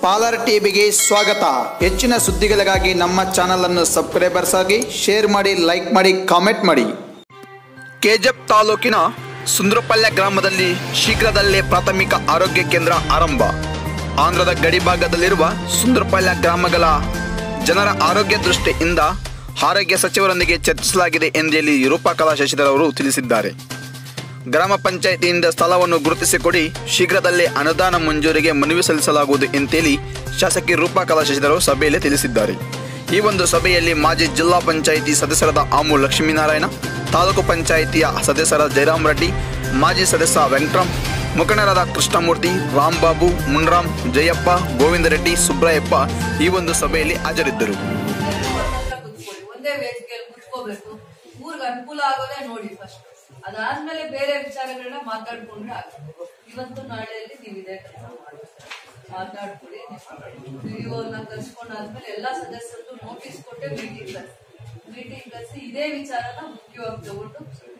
ಪಾಲರ್ ಟಿವಿಗೆ ಸ್ವಾಗತ ಹೆಚ್ಚಿನ ಸುದ್ದಿಗಳಿಗಾಗಿ ನಮ್ಮ ಚಾನಲ್ ಅನ್ನು ಸಬ್ಸ್ಕ್ರೈಬರ್ಸ್ ಆಗಿ ಶೇರ್ ಮಾಡಿ ಲೈಕ್ ಮಾಡಿ ಕಾಮೆಂಟ್ ಮಾಡಿ ಕೆಜಪ್ ತಾಲೂಕಿನ ಸುಂದ್ರಪಲ್ಯ ಗ್ರಾಮದಲ್ಲಿ ಶೀಘ್ರದಲ್ಲೇ ಪ್ರಾಥಮಿಕ ಆರೋಗ್ಯ ಕೇಂದ್ರ ಆರಂಭ ಆಂಧ್ರದ ಗಡಿಭಾಗದಲ್ಲಿರುವ ಸುಂದ್ರಪಲ್ಯ ಗ್ರಾಮಗಳ ಜನರ ಆರೋಗ್ಯ ದೃಷ್ಟಿಯಿಂದ ಆರೋಗ್ಯ ಸಚಿವರೊಂದಿಗೆ ಚರ್ಚಿಸಲಾಗಿದೆ ಎಂದು ಹೇಳಿ ರೂಪಕಲಾ ಶಶಿಧರ್ ಅವರು ತಿಳಿಸಿದ್ದಾರೆ ಗ್ರಾಮ ಪಂಚಾಯಿತಿಯಿಂದ ಸ್ಥಳವನ್ನು ಗುರುತಿಸಿಕೊಡಿ ಶೀಘ್ರದಲ್ಲೇ ಅನುದಾನ ಮಂಜೂರಿಗೆ ಮನವಿ ಸಲ್ಲಿಸಲಾಗುವುದು ಎಂತೇಳಿ ಶಾಸಕಿ ರೂಪಕಲಾ ಶಶಿಧರ್ ಸಭೆಯಲ್ಲಿ ತಿಳಿಸಿದ್ದಾರೆ ಈ ಒಂದು ಸಭೆಯಲ್ಲಿ ಮಾಜಿ ಜಿಲ್ಲಾ ಪಂಚಾಯಿತಿ ಸದಸ್ಯರಾದ ಆಮು ಲಕ್ಷ್ಮೀನಾರಾಯಣ ತಾಲೂಕು ಪಂಚಾಯಿತಿಯ ಸದಸ್ಯರಾದ ಜಯರಾಮ್ ರೆಡ್ಡಿ ಮಾಜಿ ಸದಸ್ಯ ವೆಂಕಟರಾಮ್ ಮುಖಂಡರಾದ ಕೃಷ್ಣಮೂರ್ತಿ ರಾಂಬಾಬು ಮುನ್ರಾಮ್ ಜಯಪ್ಪ ಗೋವಿಂದ ರೆಡ್ಡಿ ಸುಬ್ರಾಯಪ್ಪ ಈ ಒಂದು ಸಭೆಯಲ್ಲಿ ಹಾಜರಿದ್ದರು ಹತ್ರ ಕುತ್ಕೊಳ್ಳಿ ಒಂದೇ ವೇದಿಕೆಯಲ್ಲಿ ಕುತ್ಕೋಬೇಕು ಊರ್ಗ್ ಅನುಕೂಲ ಆಗೋದೇ ನೋಡಿ ಫಸ್ಟ್ ಅದಾದ್ಮೇಲೆ ಬೇರೆ ವಿಚಾರಗಳನ್ನ ಮಾತಾಡ್ಕೊಂಡ್ರೆ ಆಗ್ತದೆ ಇವತ್ತು ನಾಳೆಯಲ್ಲಿ ನೀವು ಇದೇ ಕೆಲಸ ಮಾಡಿ ಮಾತಾಡ್ಕೊಳ್ಳಿ ವಿಡಿಯೋನ ಕರ್ಸ್ಕೊಂಡಾದ್ಮೇಲೆ ಎಲ್ಲಾ ಸದಸ್ಯರದ್ದು ನೋಟಿಸ್ ಕೊಟ್ಟೆ ಮೀಟಿಂಗ್ ಕರ್ಸಿ ಮೀಟಿಂಗ್ ಕರ್ಸಿ ಇದೇ ವಿಚಾರನ ಮುಖ್ಯವಾಗಿ ತಗೊಂಡು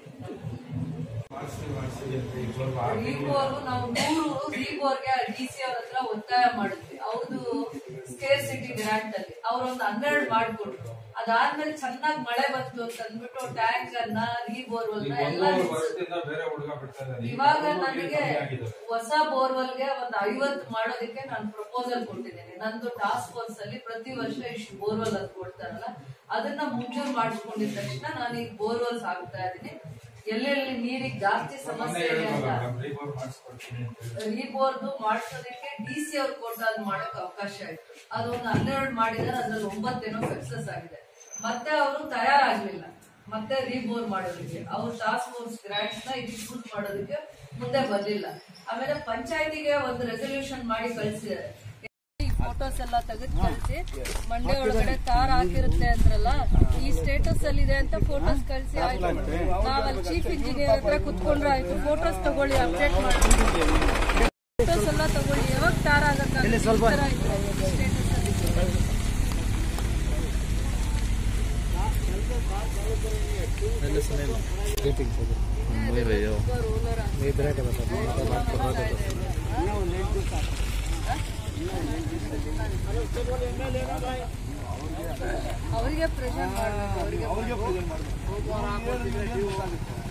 ರೀಬೋರ್ಗು ನಾವು ಮೂರು ರೀಬೋರ್ಗೆ ಡಿ ಸಿ ಅವ್ರ ಹತ್ರ ಒತ್ತಾಯ ಮಾಡಿದ್ವಿ ಅವ್ರದ್ದು ಸ್ಕೇರ್ ಸಿಟಿ ಗ್ರಾಂಟ್ ಅಲ್ಲಿ ಅವ್ರೊಂದು ಹನ್ನೆರಡು ಮಾಡ್ಕೊಟ್ರು ಅದಾದ್ಮೇಲೆ ಚೆನ್ನಾಗಿ ಮಳೆ ಬಂತು ಅಂತ ಅಂದ್ಬಿಟ್ಟು ಟ್ಯಾಂಕ್ ಅನ್ನ ರೀಬೋರ್ವಲ್ ಎಲ್ಲ ನಿಲ್ಸಿದ್ರು. ಬೇರೆ ಹುಡುಗ ಬಿಡ್ತಾ ಇದ್ದಾರೆ ಇವಾಗ ನನಗೆ ಹೊಸ ಬೋರ್ವೆಲ್ಗೆ ಒಂದು ಐವತ್ತು ಮಾಡೋದಕ್ಕೆ ನಾನು ಪ್ರಪೋಸಲ್ ಕೊಟ್ಟಿದ್ದೇನೆ ನಂದು ಟಾಸ್ಕ್ ಫೋರ್ಸ್ ಅಲ್ಲಿ ಪ್ರತಿ ವರ್ಷ ಇಷ್ಟು ಬೋರ್ವೆಲ್ ಅಂತ ಕೊಡ್ತಾರಲ್ಲ ಅದನ್ನ ಮುಂಚೂರು ಮಾಡಿಸ್ಕೊಂಡಿದ ತಕ್ಷಣ ನಾನು ಈಗ ಬೋರ್ವೆಲ್ಸ್ ಹಾಕ್ತಾ ಇದ್ದೀನಿ ಎಲ್ಲೆಲ್ಲಿ ನೀರಿಗೆ ಜಾಸ್ತಿ ಸಮಸ್ಯೆ ಇದೆ ಅಂತ ರೀಬೋರ್ ಮಾಡಿಸ್ಕೊಡ್ತೀನಿ ಅಂತ ಹೇಳಿ. ರೀಬೋರ್ದು ಮಾಡ್ಸೋದಕ್ಕೆ ಡಿ ಸಿ ಅವ್ರು ಕೊಟ್ಟಾದ್ ಮಾಡಕ್ ಅವಕಾಶ ಇತ್ತು ಅದೊಂದು ಹನ್ನೆರಡು ಮಾಡಿದ್ರೆ ಅದ್ರಲ್ಲಿ ಒಂಬತ್ತೇನೋ ಸಕ್ಸಸ್ ಆಗಿದೆ ಮತ್ತೆ ಅವರು ತಯಾರಾಗ್ಲಿಲ್ಲ ಮತ್ತೆ ರೀಬೋರ್ ಮಾಡೋದಕ್ಕೆ ಅವ್ರು ಟಾಸ್ಕ್ ಫೋರ್ಸ್ ಗ್ರಾಂಟ್ಸ್ ನ ಇದು ಯೂಸ್ ಮಾಡೋದಕ್ಕೆ ಮುಂದೆ ಬರ್ಲಿಲ್ಲ ಆಮೇಲೆ ಪಂಚಾಯತಿಗೆ ಒಂದು ರೆಸಲ್ಯೂಷನ್ ಮಾಡಿ ಕಳ್ಸಿದ್ದಾರೆ ಈ ಫೋಟೋಸ್ ಎಲ್ಲ ತೆಗೆದು ಕಳಿಸಿ ಮಂಡ್ಯ ಒಳಗಡೆ ತಾರ್ ಹಾಕಿರುತ್ತೆ ಅಂದ್ರಲ್ಲ ಈ ಸ್ಟೇಟಸ್ ಅಲ್ಲಿ ಇದೆ ಅಂತ ಫೋಟೋಸ್ ಕಳಿಸಿ ಆಯ್ತು ನಾವಲ್ಲಿ ಚೀಫ್ ಇಂಜಿನಿಯರ್ ಹತ್ರ ಕುತ್ಕೊಂಡ್ರೆ ಆಯ್ತು ಫೋಟೋಸ್ ತಗೊಳ್ಳಿ ಅಪ್ಡೇಟ್ ಮಾಡಿ ಫೋಟೋಸ್ ಎಲ್ಲ ತಗೊಳ್ಳಿ ಯಾವಾಗ ತಾರ್ ಆಗಕ್ಕಾಗುತ್ತೆ ಈ ತರ ಇದ್ರೆ status ಅಲ್ಲಿ. roller ಅವರಿಗೆ ಪ್ರೆಸೆಂಟ್ ಮಾಡ್ಬೇಕು ಅವರಿಗೆ